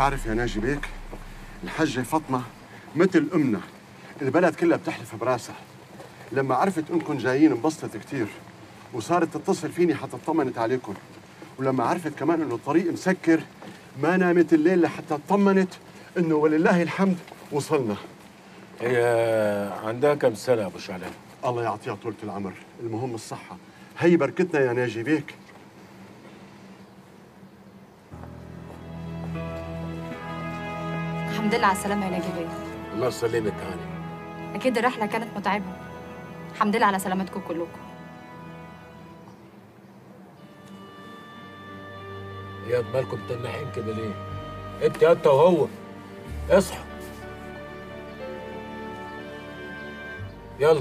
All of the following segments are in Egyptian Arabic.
بتعرف يا ناجي بيك الحجة فاطمة مثل أمنا البلد كلها بتحلف براسها لما عرفت انكم جايين انبسطت كثير وصارت تتصل فيني حتى اطمنت عليكم ولما عرفت كمان انه الطريق مسكر ما نامت الليل لحتى اطمنت انه ولله الحمد وصلنا هي عندها كم سنة يا أبو شعلان؟ الله يعطيها طولة العمر المهم الصحة هي بركتنا يا ناجي بيك الحمد لله على السلامة يا ناجي بيه الله يسلمك هاني أكيد الرحلة كانت متعبة الحمد لله على سلامتكم كلكم يا مالكم تنحين كده ليه؟ أنت أنت وهو اصحوا يلا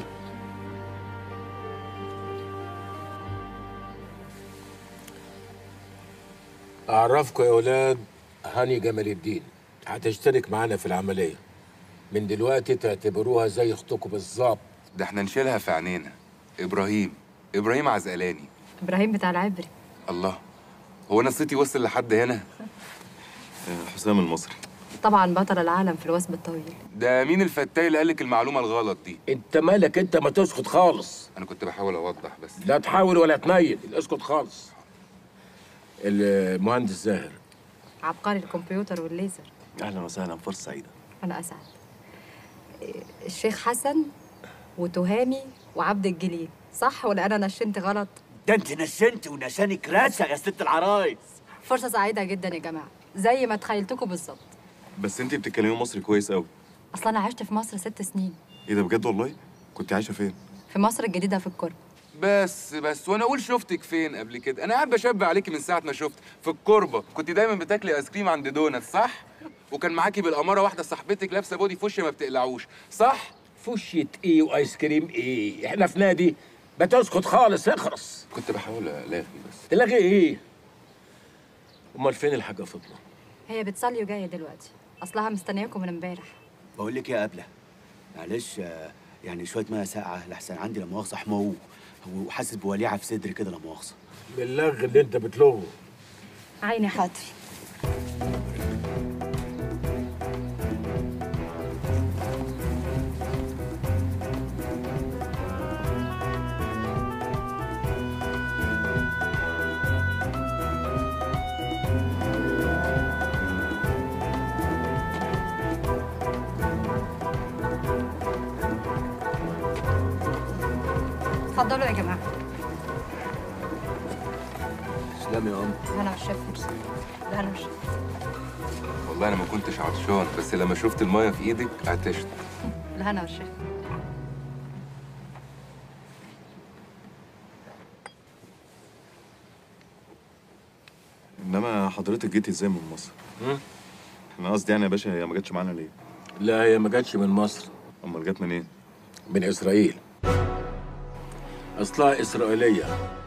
أعرفكم يا أولاد هاني جمال الدين هتشترك معانا في العملية من دلوقتي تعتبروها زي أختكم بالظبط ده احنا نشيلها في عينينا ابراهيم ابراهيم عزقلاني إبراهيم بتاع العبري الله هو انا صيتي وصل لحد هنا حسام المصري طبعا بطل العالم في الوثب الطويل ده مين الفتاي اللي قالك المعلومه الغلط دي أنت مالك أنت ما تسكت خالص انا كنت بحاول اوضح بس لا تحاول ولا تميل اسكت خالص المهندس زاهر عبقري الكمبيوتر والليزر اهلا وسهلا فرصه سعيده أنا أسعد إيه، الشيخ حسن وتهامي وعبد الجليل صح ولا أنا نشنت غلط؟ ده انت نشنت ونشانك راسه يا ست العرايس فرصة سعيدة جدا يا جماعة زي ما تخيلتكم بالظبط بس انت بتتكلمي مصري كويس قوي أصلا أنا عشت في مصر ست سنين ايه ده بجد والله كنت عايشه فين في مصر الجديدة في القرب بس بس وانا اقول شفتك فين قبل كده انا قاعد بشبه عليكي من ساعه ما شفت في الكوربه كنت دايما بتاكلي ايس كريم عند دونات صح وكان معاكي بالاماره واحده صاحبتك لابسه بودي فوش ما بتقلعوش صح فشية ايه وايس كريم ايه احنا في نادي ما تسكت خالص اخرس كنت بحاول الاغي بس تلاغي ايه امال فين الحاجه فاطمه هي بتصلي وجاية دلوقتي أصلها مستنياكم من امبارح بقول لك يا قبله معلش آه، يعني شويه ميه ساقعه لحسن عندي لا مؤاخذه حمو وحاسس بوليعه في صدري كده لا مؤاخذه باللغ اللي انت بتلغه عيني حاضر اتفضلوا يا جماعة تسلمي يا قمر أنا والشيف لا أنا والشيف والله انا ما كنتش عطشان بس لما شفت الميه في ايدك عطشت الهنا والشيف انما حضرتك جيتي ازاي من مصر هم؟ انا قصدي يعني يا باشا هي ما جاتش معانا ليه لا هي ما جاتش من مصر امال جت منين من اسرائيل اصلها اسرائيليه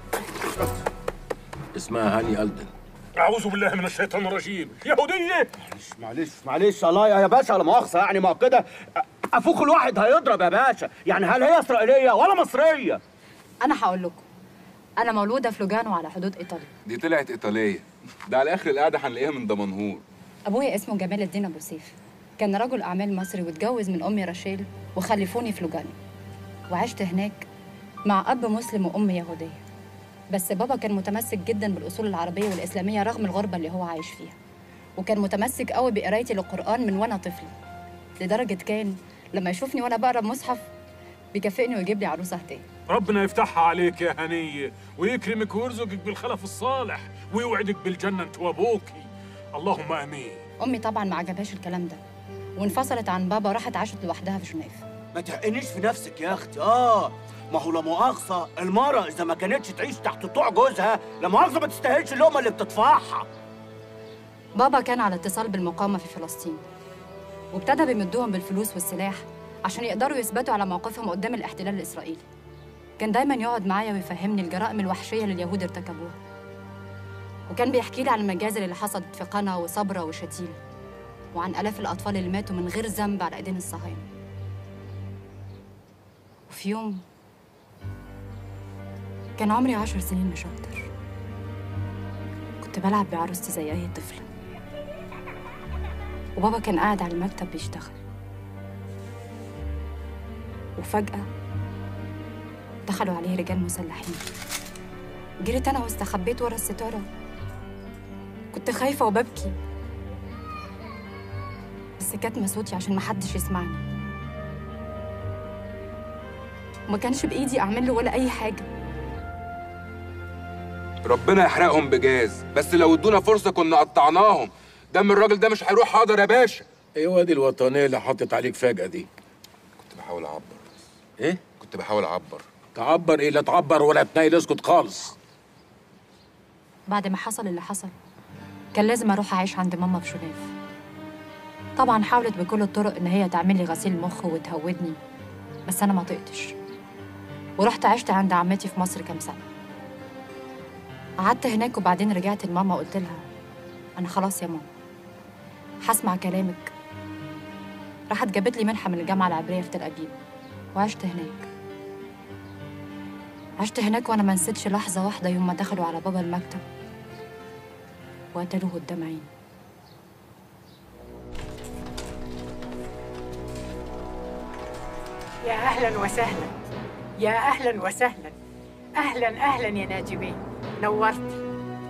اسمها هاني الدن أعوذ بالله من الشيطان الرجيم يهودية معلش معلش الله يا باشا لا مؤاخذه يعني ما هو كده افوق الواحد هيضرب يا باشا يعني هل هي اسرائيليه ولا مصريه أنا هقول لكم أنا مولودة في لوجانو على حدود إيطاليا دي طلعت ايطاليه ده على اخر القعده هنلاقيها من دمنهور أبويا اسمه جمال الدين أبو سيف كان رجل أعمال مصري واتجوز من أمي راشيل وخلفوني في لوجانو وعشت هناك مع أب مسلم وأم يهودية بس بابا كان متمسك جدا بالأصول العربية والإسلامية رغم الغربة اللي هو عايش فيها وكان متمسك قوي بقرايتي للقرآن من وأنا طفلة لدرجة كان لما يشوفني وأنا بقرا مصحف بيكافئني ويجيب لي عروسة هدية ربنا يفتحها عليك يا هنية ويكرمك ويرزقك بالخلف الصالح ويوعدك بالجنة انت وابوكي اللهم امين أمي طبعا ما عجبهاش الكلام ده وانفصلت عن بابا وراحت عاشت لوحدها في جنيف ما تحقنيش في نفسك يا اختي اه ما هو لا مؤاخذه المرأة اذا ما كانتش تعيش تحت طوع جوزها لا مؤاخذه ما تستاهلش اللقمه اللي بتدفعها بابا كان على اتصال بالمقاومة في فلسطين وابتدى بيمدوهم بالفلوس والسلاح عشان يقدروا يثبتوا على موقفهم قدام الاحتلال الإسرائيلي كان دايما يقعد معايا ويفهمني الجرائم الوحشية اللي اليهود ارتكبوها وكان بيحكي لي عن المجازر اللي حصلت في قنا وصبرا وشتيل وعن آلاف الأطفال اللي ماتوا من غير ذنب على إيدين الصهاينة وفي يوم كان عمري عشر سنين مش أكتر كنت بلعب بعروستي زي أي طفلة وبابا كان قاعد على المكتب بيشتغل وفجأة دخلوا عليه رجال مسلحين جريت أنا واستخبيت ورا الستارة كنت خايفة وببكي بس كاتمة صوتي عشان محدش يسمعني وما كانش بإيدي أعمل له ولا أي حاجة ربنا يحرقهم بجاز بس لو ادونا فرصه كنا قطعناهم دم الراجل ده مش هيروح حاضر يا باشا ايه وادي الوطنيه اللي حطت عليك فجاه دي كنت بحاول اعبر ايه كنت بحاول اعبر تعبر ايه لا تعبر ولا تنيل اسكت خالص بعد ما حصل اللي حصل كان لازم أروح أعيش عند ماما في شناف طبعا حاولت بكل الطرق إن هي تعمل لي غسيل مخ وتهودني بس أنا ما طقتش ورحت عشت عند عمتي في مصر كام سنة قعدت هناك وبعدين رجعت لماما قلت لها أنا خلاص يا ماما هسمع كلامك راحت جابت لي منحة من الجامعة العبرية في تل أبيب وعشت هناك عشت هناك وأنا ما نسيتش لحظة واحدة يوم ما دخلوا على بابا المكتب وقتلوه قدام عيني يا اهلا وسهلا يا اهلا وسهلا اهلا اهلا يا ناجبين نورتي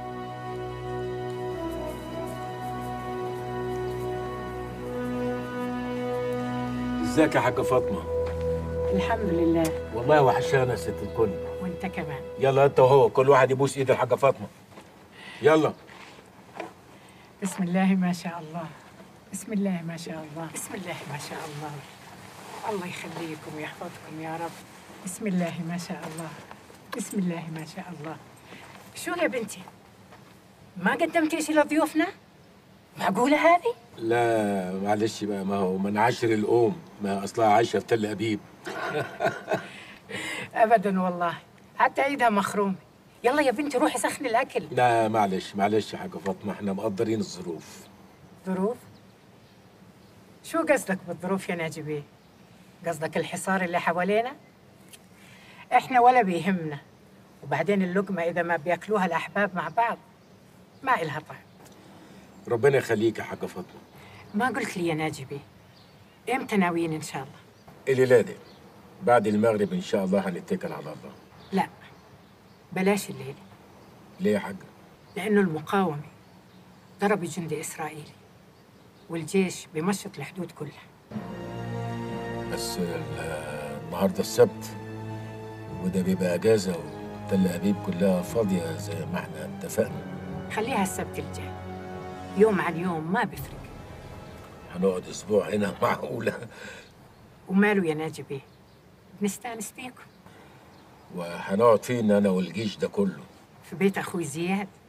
ازيك يا حاجه فاطمه الحمد لله والله وحشانا يا ست الكل وانت كمان يلا انت وهو كل واحد يبوس ايد الحاجه فاطمه يلا بسم الله ما شاء الله بسم الله ما شاء الله بسم الله ما شاء الله الله يخليكم ويحفظكم يا رب بسم الله ما شاء الله بسم الله ما شاء الله شو يا بنتي ما قدمتي شيء لضيوفنا معقولة هذه لا معلش بقى ما هو من عشر الام ما اصلها عايشه في تل ابيب ابدا والله حتى ايدها مخرومه يلا يا بنتي روحي سخني الاكل لا معلش معلش يا حاجه فاطمه احنا مقدرين الظروف ظروف شو قصدك بالظروف يا ناجي قصدك الحصار اللي حوالينا احنا ولا بيهمنا وبعدين اللقمه اذا ما بياكلوها الاحباب مع بعض ما إلها طعم ربنا يخليك يا حاجه فاطمه ما قلت لي يا ناجي بيه امتى ناويين ان شاء الله الليله دي بعد المغرب ان شاء الله هنتكل على الله لا بلاش الليل ليه يا حاجه لانه المقاومه ضرب جندي اسرائيلي والجيش بيمشط الحدود كلها بس ال- النهارده السبت وده بيبقى اجازه وتل ابيب كلها فاضيه زي ما احنا اتفقنا خليها السبت الجاي يوم عن يوم ما بيفرق هنقعد اسبوع هنا معقوله وماله يا ناجي بيه بنستانس بيكم وهنقعد فين انا والجيش ده كله في بيت اخوي زياد